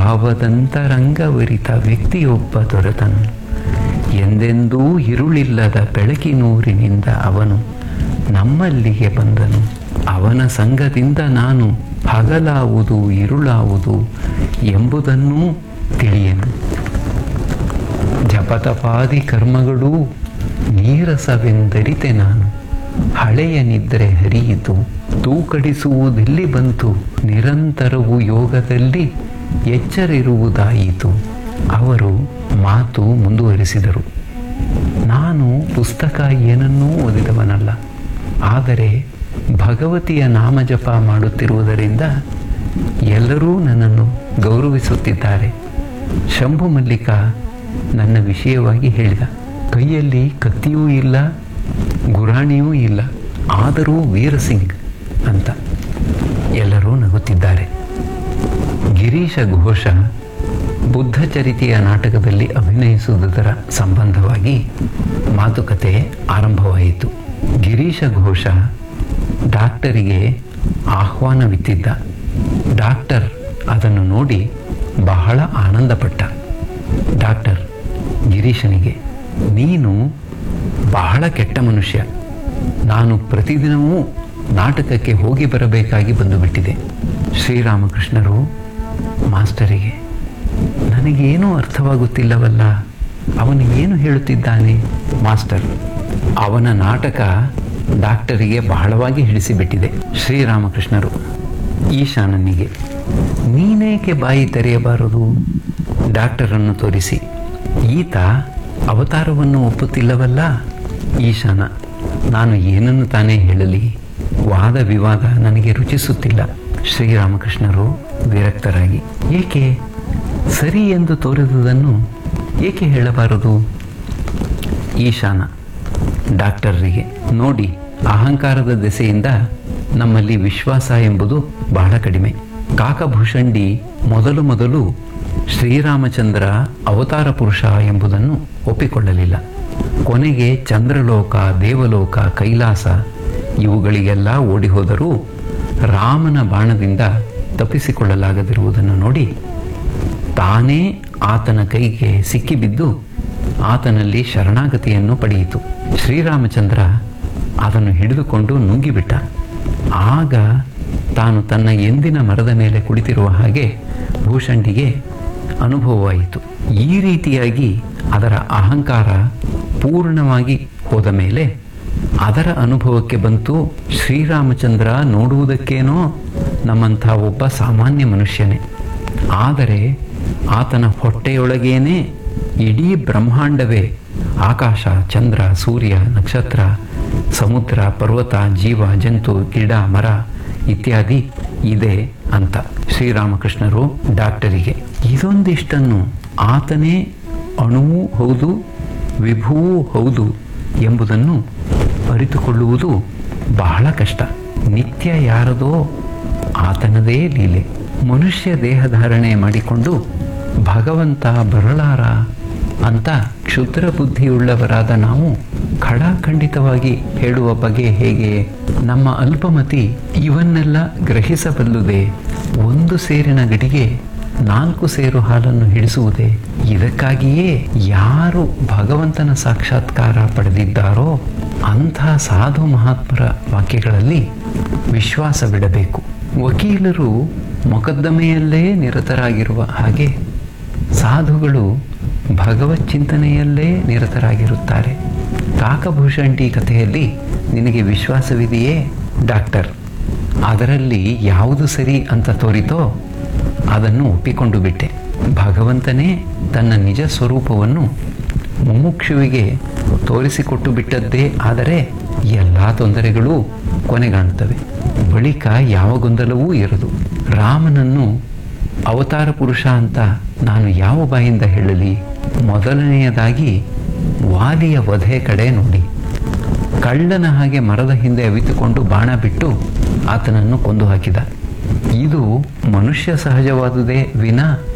ಭಾವದಂತರಂಗವರಿತ ವ್ಯಕ್ತಿಯೊಬ್ಬ ದೊರೆತನು ಎಂದೆಂದೂ ಇರುಳಿಲ್ಲದ ಬೆಳಕಿನೂರಿನಿಂದ ಅವನು ನಮ್ಮಲ್ಲಿಗೆ ಬಂದನು ಅವನ ಸಂಘದಿಂದ ನಾನು ಹಗಲಾವುದು ಇರುಳಾವುದು ಎಂಬುದನ್ನೂ ತಿಳಿಯನು ಜಪತಪಾದಿ ಕರ್ಮಗಳೂ ನೀರಸವೆಂದರಿತೆ ನಾನು ಹಳೆಯ ನಿದ್ರೆ ಹರಿಯಿತು ತೂಕಡಿಸುವುದೆಲ್ಲಿ ಬಂತು ನಿರಂತರವು ಯೋಗದಲ್ಲಿ ಎಚ್ಚರಿರುವುದಾಯಿತು ಅವರು ಮಾತು ಮುಂದುವರಿಸಿದರು ನಾನು ಪುಸ್ತಕ ಏನನ್ನೂ ಓದಿದವನಲ್ಲ ಆದರೆ ಭಗವತಿಯ ನಾಮಜಪ ಮಾಡುತ್ತಿರುವುದರಿಂದ ಎಲ್ಲರೂ ನನ್ನನ್ನು ಗೌರವಿಸುತ್ತಿದ್ದಾರೆ ಶಂಭು ಮಲ್ಲಿಕ ನನ್ನ ವಿಷಯವಾಗಿ ಹೇಳಿದ ಕೈಯಲ್ಲಿ ಕತ್ತಿಯೂ ಇಲ್ಲ ಗುರಾಣಿಯೂ ಇಲ್ಲ ಆದರೂ ವೀರಸಿಂಗ್ ಅಂತ ಎಲ್ಲರೂ ನಗುತ್ತಿದ್ದಾರೆ ಗಿರೀಶ ಘೋಷ ಬುದ್ಧಚರಿತೆಯ ನಾಟಕದಲ್ಲಿ ಅಭಿನಯಿಸುವುದರ ಸಂಬಂಧವಾಗಿ ಮಾತುಕತೆ ಆರಂಭವಾಯಿತು ಗಿರೀಶ ಘೋಷ ಡಾಕ್ಟರಿಗೆ ಆಹ್ವಾನವಿತ್ತಿದ್ದ ಡಾಕ್ಟರ್ ಅದನ್ನು ನೋಡಿ ಬಹಳ ಆನಂದಪಟ್ಟ ಡಾಕ್ಟರ್ ಗಿರೀಶನಿಗೆ ನೀನು ಬಹಳ ಕೆಟ್ಟ ಮನುಷ್ಯ ನಾನು ಪ್ರತಿದಿನವೂ ನಾಟಕಕ್ಕೆ ಹೋಗಿ ಬರಬೇಕಾಗಿ ಬಂದುಬಿಟ್ಟಿದೆ ಶ್ರೀರಾಮಕೃಷ್ಣರು ಮಾಸ್ಟರಿಗೆ ನನಗೇನೂ ಅರ್ಥವಾಗುತ್ತಿಲ್ಲವಲ್ಲ ಅವನು ಏನು ಹೇಳುತ್ತಿದ್ದಾನೆ ಮಾಸ್ಟರ್ ಅವನ ನಾಟಕ ಡಾಕ್ಟರಿಗೆ ಬಹಳವಾಗಿ ಹಿಡಿಸಿಬಿಟ್ಟಿದೆ ಶ್ರೀರಾಮಕೃಷ್ಣರು ಈಶಾನನಿಗೆ ನೀನೇಕೆ ಬಾಯಿ ತೆರೆಯಬಾರದು ಡಾಕ್ಟರನ್ನು ತೋರಿಸಿ ಈತ ಅವತಾರವನ್ನು ಒಪ್ಪುತ್ತಿಲ್ಲವಲ್ಲ ಈಶಾನ ನಾನು ಏನನ್ನು ತಾನೇ ಹೇಳಲಿ ವಾದ ವಿವಾದ ನನಗೆ ರುಚಿಸುತ್ತಿಲ್ಲ ಶ್ರೀರಾಮಕೃಷ್ಣರು ವಿರಕ್ತರಾಗಿ ಏಕೆ ಸರಿ ಎಂದು ತೋರಿದುದನ್ನು ಏಕೆ ಹೇಳಬಾರದು ಈಶಾನ ಡಾಕ್ಟರಿಗೆ ನೋಡಿ ಅಹಂಕಾರದ ದೆಸೆಯಿಂದ ನಮ್ಮಲ್ಲಿ ವಿಶ್ವಾಸ ಎಂಬುದು ಬಹಳ ಕಡಿಮೆ ಕಾಕಭೂಷಂಡಿ ಮೊದಲು ಮೊದಲು ಶ್ರೀರಾಮಚಂದ್ರ ಅವತಾರ ಪುರುಷ ಎಂಬುದನ್ನು ಒಪ್ಪಿಕೊಳ್ಳಲಿಲ್ಲ ಕೊನೆಗೆ ಚಂದ್ರಲೋಕ ದೇವಲೋಕ ಕೈಲಾಸ ಇವುಗಳಿಗೆಲ್ಲ ಓಡಿಹೋದರೂ ರಾಮನ ಬಾಣದಿಂದ ತಪ್ಪಿಸಿಕೊಳ್ಳಲಾಗದಿರುವುದನ್ನು ನೋಡಿ ತಾನೇ ಆತನ ಕೈಗೆ ಸಿಕ್ಕಿಬಿದ್ದು ಆತನಲ್ಲಿ ಶರಣಾಗತಿಯನ್ನು ಪಡೆಯಿತು ಶ್ರೀರಾಮಚಂದ್ರ ಅದನ್ನು ಹಿಡಿದುಕೊಂಡು ನುಂಗಿಬಿಟ್ಟ ಆಗ ತಾನು ತನ್ನ ಎಂದಿನ ಮರದ ಮೇಲೆ ಕುಳಿತಿರುವ ಹಾಗೆ ಭೂಷಂಡಿಗೆ ಅನುಭವವಾಯಿತು ಈ ರೀತಿಯಾಗಿ ಅದರ ಅಹಂಕಾರ ಪೂರ್ಣವಾಗಿ ಹೋದ ಮೇಲೆ ಅದರ ಅನುಭವಕ್ಕೆ ಬಂತು ಶ್ರೀರಾಮಚಂದ್ರ ನೋಡುವುದಕ್ಕೇನೋ ನಮ್ಮಂಥ ಒಬ್ಬ ಸಾಮಾನ್ಯ ಮನುಷ್ಯನೇ ಆದರೆ ಆತನ ಹೊಟ್ಟೆಯೊಳಗೇನೆ ಇಡೀ ಬ್ರಹ್ಮಾಂಡವೇ ಆಕಾಶ ಚಂದ್ರ ಸೂರ್ಯ ನಕ್ಷತ್ರ ಸಮುದ್ರ ಪರ್ವತ ಜೀವ ಜಂತು ಗಿಡ ಮರ ಇತ್ಯಾದಿ ಇದೆ ಅಂತ ಶ್ರೀರಾಮಕೃಷ್ಣರು ಡಾಕ್ಟರಿಗೆ ಇದೊಂದಿಷ್ಟನ್ನು ಆತನೇ ಅಣುವೂ ಹೌದು ವಿಭುವೂ ಹೌದು ಎಂಬುದನ್ನು ಅರಿತುಕೊಳ್ಳುವುದು ಬಹಳ ಕಷ್ಟ ನಿತ್ಯ ಯಾರದೋ ಆತನದೇ ಲೀಲೆ ಮನುಷ್ಯ ದೇಹಧಾರಣೆ ಮಾಡಿಕೊಂಡು ಭಗವಂತ ಬರಲಾರ ಅಂತ ಕ್ಷುದ್ರ ಬುದ್ಧಿಯುಳ್ಳವರಾದ ನಾವು ಖಡಾಖಂಡಿತವಾಗಿ ಹೇಳುವ ಬಗೆ ಹೇಗೆ ನಮ್ಮ ಅಲ್ಪಮತಿ ಇವನ್ನೆಲ್ಲ ಗ್ರಹಿಸಬಲ್ಲುದೇ ಒಂದು ಸೇರಿನ ಗಡಿಗೆ ನಾಲ್ಕು ಸೇರು ಹಾಲನ್ನು ಹಿಡಿಸುವುದೇ ಇದಕ್ಕಾಗಿಯೇ ಯಾರು ಭಗವಂತನ ಸಾಕ್ಷಾತ್ಕಾರ ಪಡೆದಿದ್ದಾರೋ ಅಂಥ ಸಾಧು ಮಹಾತ್ಮರ ವಾಕ್ಯಗಳಲ್ಲಿ ವಿಶ್ವಾಸವಿಡಬೇಕು ವಕೀಲರು ಮೊಕದ್ದಮೆಯಲ್ಲೇ ನಿರತರಾಗಿರುವ ಹಾಗೆ ಸಾಧುಗಳು ಭಗವತ್ ಚಿಂತನೆಯಲ್ಲೇ ನಿರತರಾಗಿರುತ್ತಾರೆ ಕಾಕಭೂಷಂಡಿ ಕಥೆಯಲ್ಲಿ ನಿನಗೆ ವಿಶ್ವಾಸವಿದೆಯೇ ಡಾಕ್ಟರ್ ಅದರಲ್ಲಿ ಯಾವುದು ಸರಿ ಅಂತ ತೋರಿತೋ ಅದನ್ನು ಒಪ್ಪಿಕೊಂಡು ಬಿಟ್ಟೆ ಭಗವಂತನೇ ತನ್ನ ನಿಜ ಸ್ವರೂಪವನ್ನು ಮುಮುಕ್ಷುವಿಗೆ ತೋರಿಸಿಕೊಟ್ಟು ಬಿಟ್ಟದ್ದೇ ಆದರೆ ಎಲ್ಲ ತೊಂದರೆಗಳೂ ಕೊನೆಗಾಣುತ್ತವೆ ಬಳಿಕ ಯಾವ ಗೊಂದಲವೂ ಇರದು ರಾಮನನ್ನು ಅವತಾರ ಪುರುಷ ಅಂತ ನಾನು ಯಾವ ಬಾಯಿಂದ ಹೇಳಲಿ ಮೊದಲನೆಯದಾಗಿ ವಾಲಿಯ ವಧೆ ಕಡೆ ನೋಡಿ ಕಳ್ಳನ ಹಾಗೆ ಮರದ ಹಿಂದೆ ಅವಿತುಕೊಂಡು ಬಾಣ ಬಿಟ್ಟು ಆತನನ್ನು ಕೊಂದು ಹಾಕಿದ ಇದು ಮನುಷ್ಯ ಸಹಜವಾದುದೇ ವಿನ